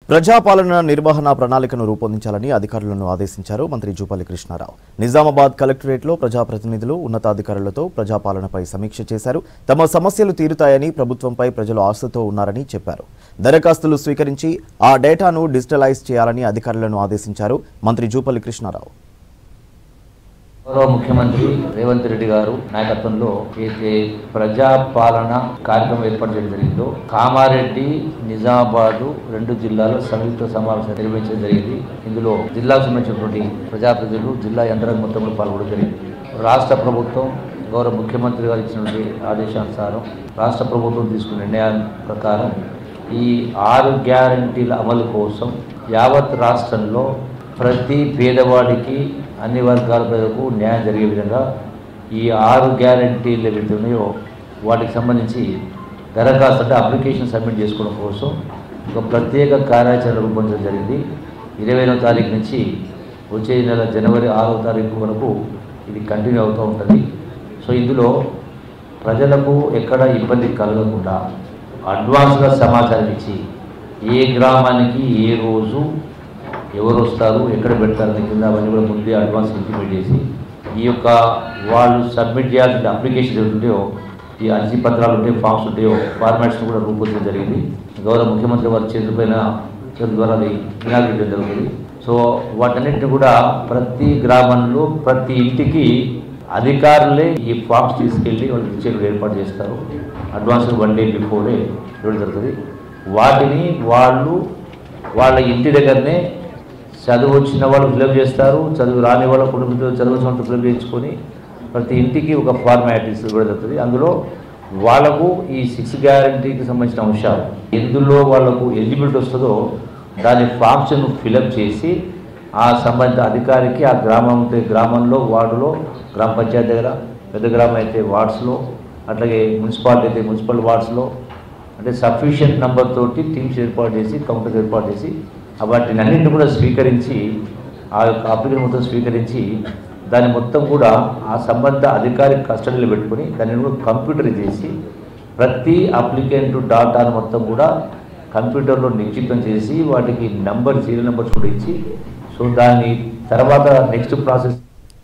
ప్రజాపాలన నిర్వహణ ప్రణాళికను రూపొందించాలని అధికారులను ఆదేశించారు మంత్రి జూపల్లి కృష్ణారావు నిజామాబాద్ కలెక్టరేట్లో ప్రజాప్రతినిధులు ఉన్నతాధికారులతో ప్రజాపాలనపై సమీక్ష చేశారు తమ సమస్యలు తీరుతాయని ప్రభుత్వంపై ప్రజలు ఆశతో ఉన్నారని చెప్పారు దరఖాస్తులు స్వీకరించి ఆ డేటాను డిజిటలైజ్ చేయాలని అధికారులను ఆదేశించారు మంత్రి జూపల్లి కృష్ణారావు గౌరవ ముఖ్యమంత్రి రేవంత్ రెడ్డి గారు నాయకత్వంలో ఏదైతే ప్రజాపాలన కార్యక్రమం ఏర్పాటు చేయడం జరిగిందో కామారెడ్డి నిజామాబాదు రెండు జిల్లాలో సంయుక్త సమావేశం నిర్వహించడం జరిగింది ఇందులో జిల్లాకు సంబంధించినటువంటి ప్రజాప్రతినిధులు జిల్లా యంత్రాంగం మొత్తం కూడా పాల్గొనడం జరిగింది రాష్ట్ర ప్రభుత్వం గౌరవ ముఖ్యమంత్రి గారు ఇచ్చినటువంటి ఆదేశానుసారం రాష్ట్ర ప్రభుత్వం తీసుకున్న నిర్ణయాల ప్రకారం ఈ ఆరు గ్యారంటీల అమలు కోసం యావత్ రాష్ట్రంలో ప్రతి పేదవాడికి అన్ని వర్గాల ప్రజలకు న్యాయం జరిగే విధంగా ఈ ఆరు గ్యారంటీలు ఏవైతే ఉన్నాయో వాటికి సంబంధించి దరఖాస్తు అంటే అప్లికేషన్ సబ్మిట్ చేసుకోవడం కోసం ఒక ప్రత్యేక కార్యాచరణ రూపొందించడం జరిగింది ఇరవై తారీఖు నుంచి వచ్చే నెల జనవరి ఆరో తారీఖు వరకు ఇది కంటిన్యూ అవుతూ ఉంటుంది సో ఇందులో ప్రజలకు ఎక్కడ ఇబ్బంది కలగకుండా అడ్వాన్స్గా సమాచారం ఇచ్చి ఏ గ్రామానికి ఏ రోజు ఎవరు వస్తారు ఎక్కడ పెడతారని కింద అవన్నీ కూడా ముందే అడ్వాన్స్ ఇంటిమేట్ చేసి ఈ యొక్క వాళ్ళు సబ్మిట్ చేయాల్సిన అప్లికేషన్ ఉంటాయో ఈ అర్జీ పత్రాలు ఉంటాయో ఫామ్స్ ఉంటాయో ఫార్మాట్స్ కూడా రూపొందించడం జరిగింది గౌరవ ముఖ్యమంత్రి వారి చేతుల పైన చేతుల ద్వారా అది ఇనాగ్రేట్ చేయడం జరుగుతుంది సో వాటన్నిటిని కూడా ప్రతి గ్రామంలో ప్రతి ఇంటికి అధికారులే ఈ ఫామ్స్ తీసుకెళ్ళి వాళ్ళకి ఇచ్చేది ఏర్పాటు చేస్తారు అడ్వాన్స్ వన్ డే బిఫోరే ఇవ్వడం జరుగుతుంది వాటిని వాళ్ళు వాళ్ళ ఇంటి దగ్గరనే చదువు వచ్చిన వాళ్ళు ఫిలప్ చేస్తారు చదువు రాని వాళ్ళ కుటుంబంతో చదువు వచ్చిన వాళ్ళు ఫిలప్ చేయించుకొని ప్రతి ఇంటికి ఒక ఫార్మాలిటీస్ ఇవ్వడం జరుగుతుంది అందులో వాళ్ళకు ఈ సిక్స్ గ్యారంటీకి సంబంధించిన అంశాలు ఎందులో వాళ్ళకు ఎలిజిబిలిటీ వస్తుందో దాని ఫామ్స్ను ఫిలప్ చేసి ఆ సంబంధిత అధికారికి ఆ గ్రామం ఉంటే గ్రామంలో వార్డులో గ్రామ పంచాయతీ దగ్గర పెద్ద గ్రామం అయితే వార్డ్స్లో అట్లాగే మున్సిపాలిటీ అయితే మున్సిపల్ వార్డ్స్లో అంటే సఫిషియంట్ నెంబర్ తోటి టీమ్స్ ఏర్పాటు చేసి కౌంటర్స్ ఏర్పాటు చేసి ఆ వాటిని అన్నింటిని కూడా స్వీకరించి ఆ యొక్క అప్లికేషన్ మొత్తం స్వీకరించి దాన్ని మొత్తం కూడా ఆ సంబంధ అధికారి కస్టడీలో పెట్టుకొని దాన్ని కూడా కంప్యూటర్ చేసి ప్రతి అప్లికెంట్ డాటాను మొత్తం కూడా కంప్యూటర్లో నిశ్చితం చేసి వాటికి నంబర్ సీరియల్ నెంబర్స్ కూడా ఇచ్చి సో దాన్ని తర్వాత నెక్స్ట్ ప్రాసెస్